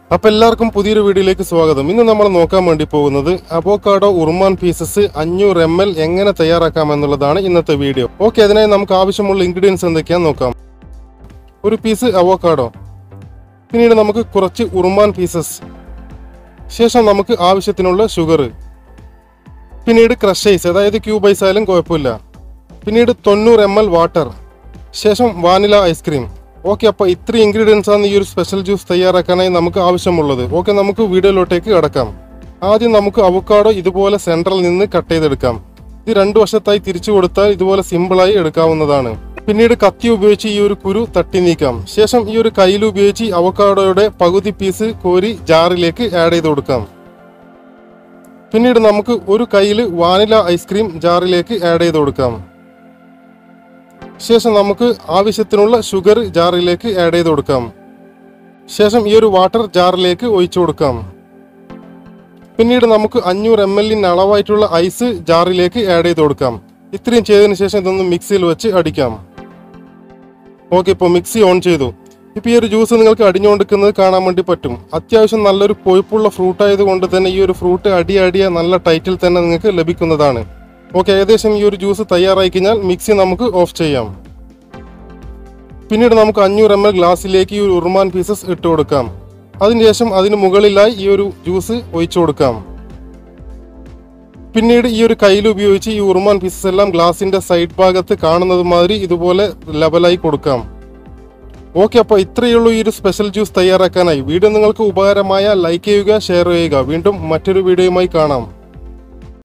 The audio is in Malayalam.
അപ്പൊ എല്ലാവർക്കും പുതിയൊരു വീഡിയോയിലേക്ക് സ്വാഗതം ഇന്ന് നമ്മൾ നോക്കാൻ വേണ്ടി പോകുന്നത് അവോക്കാഡോ ഉറുമാൻ പീസസ് അഞ്ഞൂറ് എം എൽ എങ്ങനെ തയ്യാറാക്കാം എന്നുള്ളതാണ് ഇന്നത്തെ വീഡിയോ ഓക്കെ അതിനായി നമുക്ക് ആവശ്യമുള്ള ഇൻഗ്രീഡിയൻസ് എന്തൊക്കെയാന്ന് നോക്കാം ഒരു പീസ് അവോക്കാഡോ പിന്നീട് നമുക്ക് കുറച്ച് ഉറുമാൻ പീസസ് ശേഷം നമുക്ക് ആവശ്യത്തിനുള്ള ഷുഗർ പിന്നീട് ക്രഷ് ഐസ് അതായത് ക്യൂബ് ഐസ് ആയാലും കുഴപ്പമില്ല പിന്നീട് തൊണ്ണൂറ് എം എൽ വാട്ടർ ശേഷം വാനില ഐസ്ക്രീം ഓക്കെ അപ്പോൾ ഇത്രയും ഇൻഗ്രീഡിയൻസ് ആണ് ഈ ഒരു സ്പെഷ്യൽ ജ്യൂസ് തയ്യാറാക്കാനായി നമുക്ക് ആവശ്യമുള്ളത് ഓക്കെ നമുക്ക് വീഡിയോയിലോട്ടേക്ക് കടക്കാം ആദ്യം നമുക്ക് അവക്കാഡോ ഇതുപോലെ സെൻട്രൽ നിന്ന് കട്ട് ചെയ്തെടുക്കാം ഇത് രണ്ടു വശത്തായി തിരിച്ചു കൊടുത്താൽ ഇതുപോലെ സിമ്പിളായി എടുക്കാവുന്നതാണ് പിന്നീട് കത്തി ഉപയോഗിച്ച് ഈ ഒരു കുരു തട്ടി നീക്കാം ശേഷം ഈ ഒരു കയ്യിൽ ഉപയോഗിച്ച് അവക്കാഡോയുടെ പകുതി പീസ് കോരി ജാറിലേക്ക് ആഡ് ചെയ്ത് കൊടുക്കാം പിന്നീട് നമുക്ക് ഒരു കയ്യിൽ വാനില ഐസ്ക്രീം ജാറിലേക്ക് ആഡ് ചെയ്ത് കൊടുക്കാം ശേഷം നമുക്ക് ആവശ്യത്തിനുള്ള ഷുഗർ ജാറിലേക്ക് ആഡ് ചെയ്ത് കൊടുക്കാം ശേഷം ഈ ഒരു വാട്ടർ ജാറിലേക്ക് ഒഴിച്ചു കൊടുക്കാം പിന്നീട് നമുക്ക് അഞ്ഞൂറ് എം എല്ലിന് അളവായിട്ടുള്ള ഐസ് ജാറിലേക്ക് ആഡ് ചെയ്ത് കൊടുക്കാം ഇത്രയും ചെയ്തതിന് ശേഷം ഇതൊന്ന് മിക്സിയിൽ വെച്ച് അടിക്കാം ഓക്കെ ഇപ്പോൾ മിക്സി ഓൺ ചെയ്തു ഇപ്പോൾ ഈ ഒരു ജ്യൂസ് നിങ്ങൾക്ക് അടിഞ്ഞുകൊണ്ടിരിക്കുന്നത് കാണാൻ വേണ്ടി പറ്റും അത്യാവശ്യം നല്ലൊരു കൊഴുപ്പുള്ള ഫ്രൂട്ട് ആയതുകൊണ്ട് തന്നെ ഈ ഒരു ഫ്രൂട്ട് അടി അടിയ നല്ല ടൈറ്റിൽ തന്നെ നിങ്ങൾക്ക് ലഭിക്കുന്നതാണ് ഓക്കെ ഏകദേശം ഈ ഒരു ജ്യൂസ് തയ്യാറായി കഴിഞ്ഞാൽ മിക്സി നമുക്ക് ഓഫ് ചെയ്യാം പിന്നീട് നമുക്ക് അഞ്ഞൂറ് എം എൽ ഗ്ലാസ്സിലേക്ക് ഈ ഒരു ഉറുമാൻ പീസസ് ഇട്ട് കൊടുക്കാം അതിനുശേഷം അതിന് മുകളിലായി ഈ ഒരു ജ്യൂസ് ഒഴിച്ചു കൊടുക്കാം പിന്നീട് ഈ ഒരു കയ്യിൽ ഉപയോഗിച്ച് ഈ ഉറുമാൻ പീസസ് എല്ലാം ഗ്ലാസിന്റെ സൈഡ് ഭാഗത്ത് കാണുന്നത് മാതിരി ഇതുപോലെ ലെവലായി കൊടുക്കാം ഓക്കെ അപ്പോൾ ഇത്രയേ ഉള്ളൂ ഈ ഒരു സ്പെഷ്യൽ ജ്യൂസ് തയ്യാറാക്കാനായി വീഡിയോ നിങ്ങൾക്ക് ഉപകാരമായ ലൈക്ക് ചെയ്യുക ഷെയർ ചെയ്യുക വീണ്ടും മറ്റൊരു വീഡിയോയുമായി കാണാം